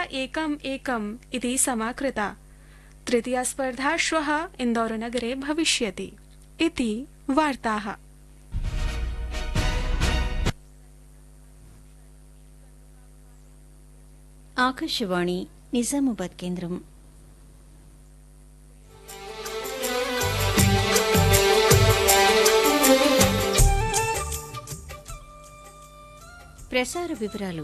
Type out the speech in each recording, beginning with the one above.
एकम् एकम् इति समाकृता तृतीया स्पर्धा श्वः इन्दौरनगरे भविष्यति इति वार्ताः ఆకాశవాణి నిజామాబాద్ కేంద్రం ప్రసార వివరాలు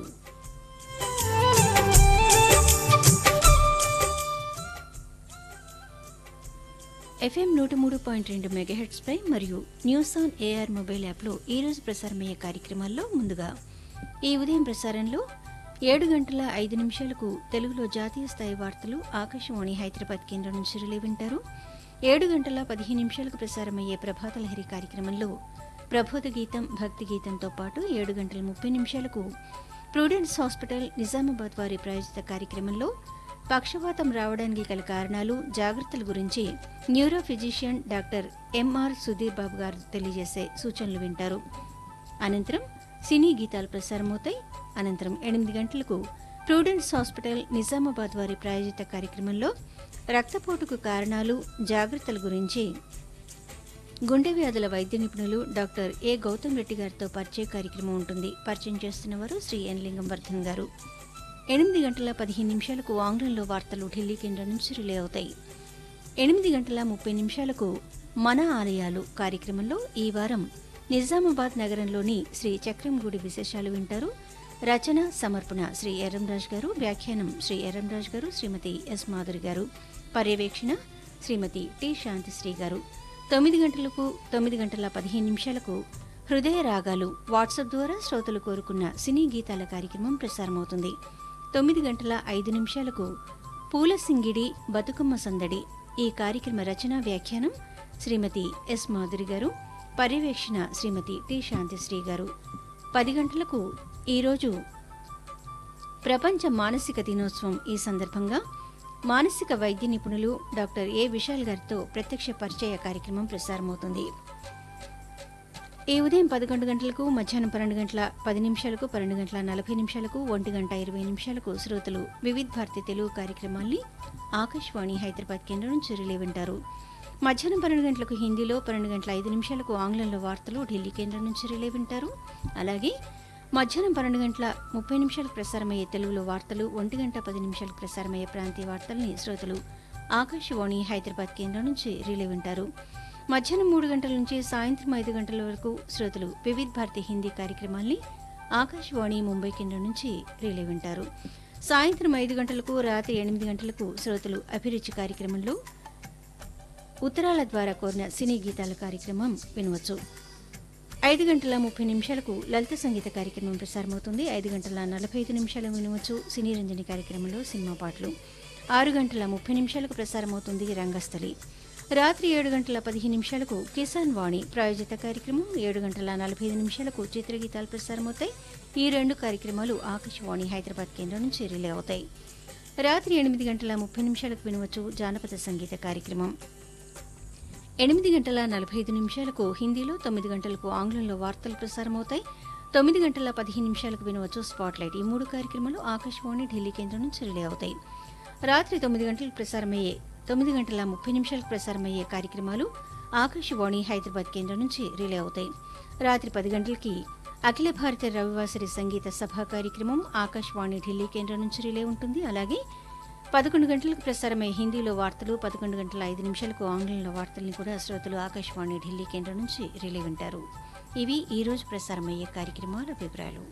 ఎఫ్ఎం నూట మూడు పాయింట్ రెండు మెగాహెట్స్పై మరియు న్యూస్ ఆన్ ఏఆర్ మొబైల్ యాప్లో ఈరోజు ప్రసారమయ్యే కార్యక్రమాల్లో ముందుగా ఈ ఉదయం ప్రసారంలో ఏడు గంటల ఐదు నిమిషాలకు తెలుగులో జాతీయ స్థాయి వార్తలు ఆకాశవాణి హైదరాబాద్ కేంద్రం నుంచి రిలే వింటారు ఏడు గంటల పదిహేను నిమిషాలకు ప్రసారమయ్యే ప్రభాత లహరి కార్యక్రమంలో ప్రబోధ గీతం భక్తి గీతంతో పాటు ఏడు గంటల ముప్పై నిమిషాలకు ప్రూడెన్స్ హాస్పిటల్ నిజామాబాద్ వారి ప్రాయోజిత కార్యక్రమంలో పక్షవాతం రావడానికి గల కారణాలు జాగ్రత్తల గురించి neuro physician doctor MR Sudheer Babu గారు తెలియజేసే సూచనలు వింటారు అనంతరం సినీ గీతాలు ప్రసారమవుతాయి అనంతరం ఎనిమిది గంటలకు ప్రూడెన్స్ హాస్పిటల్ నిజామాబాద్ వారి ప్రాయోజిత కార్యక్రమంలో రక్తపోటుకు కారణాలు జాగ్రత్తల గురించి గుండె వ్యాధుల వైద్య నిపుణులు డాక్టర్ ఏ గౌతమ్ రెడ్డి గారితో పరిచయ కార్యక్రమం ఉంటుంది పరిచయం చేస్తున్నవారు శ్రీ ఎన్ లింగం వర్ధన్ గారు ఎనిమిది గంటల పదిహేను నిమిషాలకు ఆంగ్లంలో వార్తలు ఢిల్లీ కేంద్రం నుంచి రిలే అవుతాయి ఎనిమిది గంటల ముప్పై నిమిషాలకు మన ఆలయాలు కార్యక్రమంలో ఈ వారం నిజామాబాద్ నగరంలోని శ్రీ చక్రంగూడి విశేషాలు వింటారు రచన సమర్పణ శ్రీ ఎర్రంరాజ్ గారు వ్యాఖ్యానం శ్రీ ఎర్రంరాజ్ గారు శ్రీమతి ఎస్ మాధురి గారు పర్యవేక్షణ శ్రీమతి టి శాంతిశ్రీ గారు తొమ్మిది గంటలకు తొమ్మిది గంటల పదిహేను నిమిషాలకు హృదయ రాగాలు వాట్సాప్ ద్వారా శ్రోతలు కోరుకున్న సినీ గీతాల కార్యక్రమం ప్రసారమవుతుంది తొమ్మిది గంటల ఐదు నిమిషాలకు పూల సింగిడి బతుకమ్మ సందడి ఈ కార్యక్రమ రచన వ్యాఖ్యానం శ్రీమతి ఎస్ మాధురి గారు పర్యవేక్షణ శ్రీమతి టి శాంతిశ్రీ గారు పది గంటలకు ఈరోజు ప్రపంచ మానసిక దినోత్సవం ఈ సందర్భంగా మానసిక వైద్య నిపుణులు డాక్టర్ ఏ విశాల్ గారితో ప్రత్యక్ష పరిచయ కార్యక్రమం ప్రసారమవుతుంది ఈ ఉదయం పదకొండు గంటలకు మధ్యాహ్నం పన్నెండు గంటల పది నిమిషాలకు పన్నెండు గంటల నలభై నిమిషాలకు ఒంటి గంట ఇరవై నిమిషాలకు శ్రోతలు వివిధ్ భారతి తెలుగు కార్యక్రమాల్ని ఆకాశవాణి హైదరాబాద్ కేంద్రం నుంచి రిలే వింటారు మధ్యాహ్నం పన్నెండు గంటలకు హిందీలో పన్నెండు గంటల ఐదు నిమిషాలకు ఆంగ్లంలో వార్తలు ఢిల్లీ కేంద్రం నుంచి రిలే వింటారు అలాగే మధ్యాహ్నం పన్నెండు గంటల ముప్పై నిమిషాలకు ప్రసారమయ్యే తెలుగులో వార్తలు ఒంటి గంట పది నిమిషాలకు ప్రసారమయ్యే ప్రాంతీయ వార్తల్ని శ్రోతలు ఆకాశవాణి హైదరాబాద్ కేంద్రం నుంచి రిలే వింటారు మధ్యాహ్నం మూడు గంటల నుంచి సాయంత్రం ఐదు గంటల వరకు శ్రోతలు వివిధ్ భారతి హిందీ కార్యక్రమాల్ని ఆకాశవాణి ముంబై కేంద్రం నుంచి రిలే వింటారు సాయంత్రం ఐదు గంటలకు రాత్రి ఎనిమిది గంటలకు శ్రోతలు అభిరుచి కార్యక్రమంలో ఉత్తరాల ద్వారా కోరిన సినీ గీతాల కార్యక్రమం వినవచ్చు ఐదు గంటల ముప్పై నిమిషాలకు లలిత సంగీత కార్యక్రమం ప్రసారమవుతుంది ఐదు గంటల నలభై ఐదు నిమిషాలు వినవచ్చు సినీ రంజని కార్యక్రమంలో సినిమా పాటలు ఆరు గంటల ముప్పై నిమిషాలకు ప్రసారమవుతుంది రంగస్థలి రాత్రి ఏడు గంటల పదిహేను నిమిషాలకు కిసాన్ వాణి ప్రాయోజిత కార్యక్రమం ఏడు గంటల నలభై ఐదు నిమిషాలకు చిత్రగీతాలు ప్రసారమవుతాయి ఈ రెండు కార్యక్రమాలు ఆకాశవాణి హైదరాబాద్ కేంద్రం నుంచి రిలే అవుతాయి రాత్రి ఎనిమిది గంటల ముప్పై నిమిషాలకు వినవచ్చు జానపద సంగీత కార్యక్రమం ఎనిమిది గంటల నలభై ఐదు నిమిషాలకు హిందీలో తొమ్మిది గంటలకు ఆంగ్లంలో వార్తలు ప్రసారమవుతాయి తొమ్మిది గంటల పదిహేను నిమిషాలకు వినవచ్చు స్పాట్లైట్ ఈ మూడు కార్యక్రమాలు ఆకాశవాణి ఢిల్లీ కేంద్రం నుంచి రిలే అవుతాయి రాత్రి తొమ్మిది గంటలకు ప్రసారమయ్యే తొమ్మిది గంటల ముప్పై నిమిషాలకు ప్రసారమయ్యే కార్యక్రమాలు ఆకాశవాణి హైదరాబాద్ కేంద్రం నుంచి రిలే అవుతాయి రాత్రి పది గంటలకి అఖిల భారత రవివాసరి సంగీత సభ కార్యక్రమం ఆకాశవాణి ఢిల్లీ కేంద్రం నుంచి రిలే ఉంటుంది అలాగే పదకొండు గంటలకు ప్రసారమయ్యే హిందీలో వార్తలు పదకొండు గంటల ఐదు నిమిషాలకు ఆంగ్లంలో వార్తల్ని కూడా శ్రోతలు ఆకాశవాణి ఢిల్లీ కేంద్రం నుంచి రిలే వింటారు ఇవి ఈ రోజు ప్రసారమయ్యే కార్యక్రమాల వివరాలు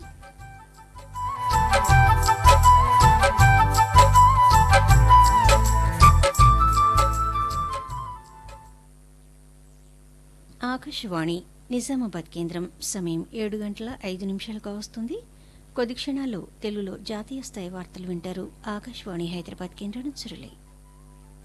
ఆకాశవాణి నిజామాబాద్ కేంద్రం సమయం ఏడు గంటల ఐదు నిమిషాలకు వస్తుంది కొద్ది క్షణాల్లో తెలుగులో జాతీయ స్థాయి వార్తలు వింటారు ఆకాశవాణి హైదరాబాద్ కేంద్రం నుంచి రిలే